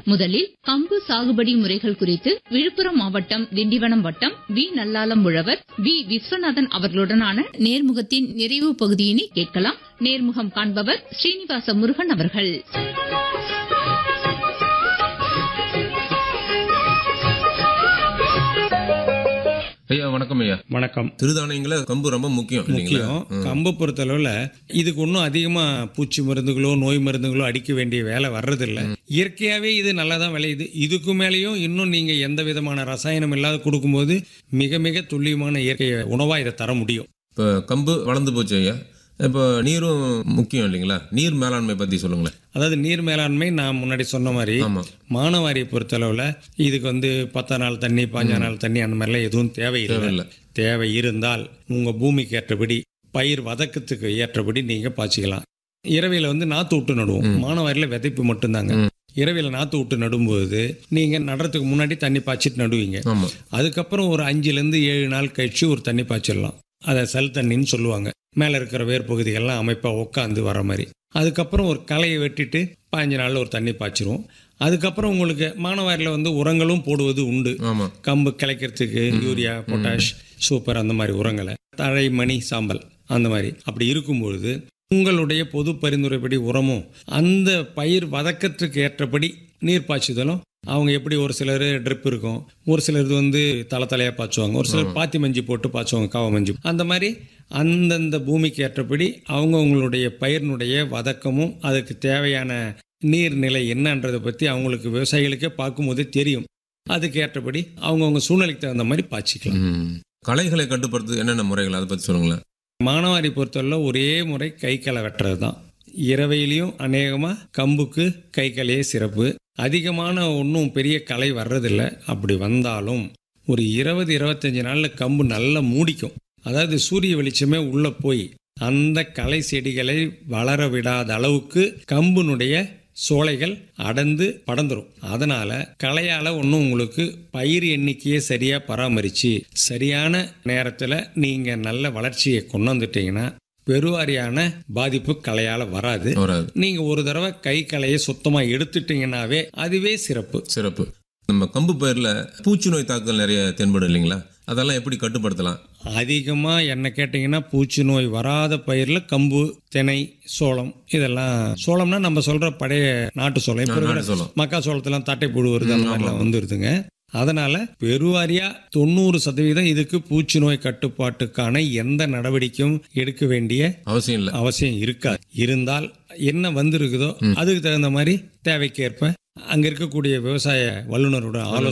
முதலில் கம்பு சாகுபடி முறைகள் குறித்து விழுப்புரம் மாவட்டம் திண்டிவனம் வட்டம் வி நல்லாலம் உழவர் வி விஸ்வநாதன் அவர்களுடனான நேர்முகத்தின் நிறைவு பகுதியினை கேட்கலாம் நேர்முகம் காண்பவர் ஸ்ரீனிவாச முருகன் அவர்கள் ஐயா வணக்கம் ஐயா வணக்கம் சிறுதானியங்கள கம்பு ரொம்ப முக்கியம் இல்லைங்களா முக்கியம் கம்பு பொறுத்தளவில் இதுக்கு ஒன்றும் அதிகமாக பூச்சி மருந்துகளோ நோய் மருந்துகளோ அடிக்க வேண்டிய வேலை வர்றதில்ல இயற்கையாகவே இது நல்லா தான் விளையுது இதுக்கு மேலேயும் இன்னும் நீங்கள் எந்த விதமான ரசாயனம் இல்லாத கொடுக்கும்போது மிக மிக துல்லியமான இயற்கை உணவாக இதை தர முடியும் இப்போ கம்பு வளர்ந்து போச்சு ஐயா இப்போ நீரும் முக்கியம் இல்லைங்களா நீர் மேலாண்மை பத்தி சொல்லுங்களேன் அதாவது நீர் மேலாண்மை நான் முன்னாடி சொன்ன மாதிரி ஆமா மானவாரியை பொறுத்தளவில் இதுக்கு வந்து பத்தாம் நாள் தண்ணி பாஞ்சா நாள் தண்ணி அந்த மாதிரிலாம் எதுவும் தேவையில்லை தேவையில்லை தேவை இருந்தால் உங்கள் பூமிக்கு ஏற்றபடி பயிர் வதக்கத்துக்கு ஏற்றபடி நீங்கள் பாய்ச்சிக்கலாம் இரவையில் வந்து நாற்று விட்டு நடுவோம் மானவாரியில் விதைப்பு மட்டும்தாங்க ம். இரவையில் நாற்று விட்டு நடும்போது நீங்கள் நடுறதுக்கு முன்னாடி தண்ணி பாய்ச்சிட்டு நடுவீங்க ஆமா அதுக்கப்புறம் ஒரு அஞ்சுலேருந்து ஏழு நாள் கழிச்சு ஒரு தண்ணி பாய்ச்சிடலாம் அதை சல் தண்ணின்னு சொல்லுவாங்க மேலே இருக்கிற வேர் பகுதிகள்லாம் அமைப்பாக உட்காந்து வர மாதிரி அதுக்கப்புறம் ஒரு களையை வெட்டிட்டு பதினஞ்சு நாளில் ஒரு தண்ணி பாய்ச்சிருவோம் அதுக்கப்புறம் உங்களுக்கு மானவாரியில் வந்து உரங்களும் போடுவது உண்டு ஆமா கம்பு கிளைக்கிறதுக்கு யூரியா பொட்டாஷ் சூப்பர் அந்த மாதிரி உரங்களை தழை மணி சாம்பல் அந்த மாதிரி அப்படி இருக்கும்பொழுது உங்களுடைய பொது பரிந்துரைப்படி உரமும் அந்த பயிர் வதக்கத்துக்கு ஏற்றபடி நீர் பாய்ச்சுதலும் அவங்க எப்படி ஒரு சிலர் ட்ரிப் இருக்கும் ஒரு சிலர் வந்து தலை தலையாக பாய்ச்சுவாங்க ஒரு சிலர் பாத்தி மஞ்சி போட்டு பாய்ச்சுவாங்க காவ மஞ்சி அந்த மாதிரி அந்தந்த பூமிக்கு ஏற்றபடி அவங்கவுங்களுடைய பயிரினுடைய வதக்கமும் அதுக்கு தேவையான நீர்நிலை என்னன்றதை பற்றி அவங்களுக்கு விவசாயிகளுக்கே பார்க்கும்போதே தெரியும் அதுக்கு ஏற்றபடி அவங்கவுங்க சூழ்நிலைக்கு தகுந்த மாதிரி பாய்ச்சிக்கலாம் ம். களைகளை கட்டுப்படுத்து என்னென்ன முறைகள் அதை பத்தி சொல்லுங்களேன் மானவாரி பொறுத்தவரை ஒரே முறை கை களை வெட்டுறது தான் இரவையிலையும் அநேகமாக கம்புக்கு கை களையே சிறப்பு அதிகமான ஒன்றும் பெரிய களை வர்றதில்ல அப்படி வந்தாலும் ஒரு இருபது இருபத்தஞ்சி நாளில் கம்பு நல்லா மூடிக்கும் அதாவது சூரிய வெளிச்சமே உள்ளே போய் அந்த களை செடிகளை வளர விடாத அளவுக்கு கம்புனுடைய சோலைகள் அடர்ந்து படந்துரும் அதனால களையால ஒன்றும் உங்களுக்கு பயிர் எண்ணிக்கையை சரியா பராமரிச்சு சரியான நேரத்தில் நீங்க நல்ல வளர்ச்சியை கொண்டு வந்துட்டீங்கன்னா பெருவாரியான பாதிப்பு களையால வராது வராது நீங்க ஒரு தடவை கை களையை சுத்தமா எடுத்துட்டீங்கன்னாவே அதுவே சிறப்பு சிறப்பு நம்ம கம்பு பயிர்ல பூச்சி நோய் தாக்குதல் நிறைய தென்படும் இல்லைங்களா அதெல்லாம் எப்படி கட்டுப்படுத்தலாம் அதிகமாக என்ன கேட்டிங்கன்னா பூச்சி நோய் வராத பயிரில் கம்பு தினை சோளம் இதெல்லாம் சோளம்னா நம்ம சொல்கிற பழைய நாட்டு சோளம் இப்போ நாட்டு இருக்கிற சோளம். மக்கா சோளத்தெல்லாம் தட்டைப்புழு வருது அந்த மாதிரிலாம் வந்துருதுங்க அதனால பெருவாரியா தொண்ணூறு சதவீதம் இதுக்கு பூச்சி நோய் கட்டுப்பாட்டுக்கான எந்த நடவடிக்கையும் எடுக்க வேண்டிய அவசியம் இல்லை அவசியம் இருக்காது இருந்தால் என்ன வந்திருக்குதோ அதுக்கு தகுந்த மாதிரி தேவைக்கேற்ப அங்க இருக்கக்கூடிய விவசாய வல்லுநரோட ஆலோசனை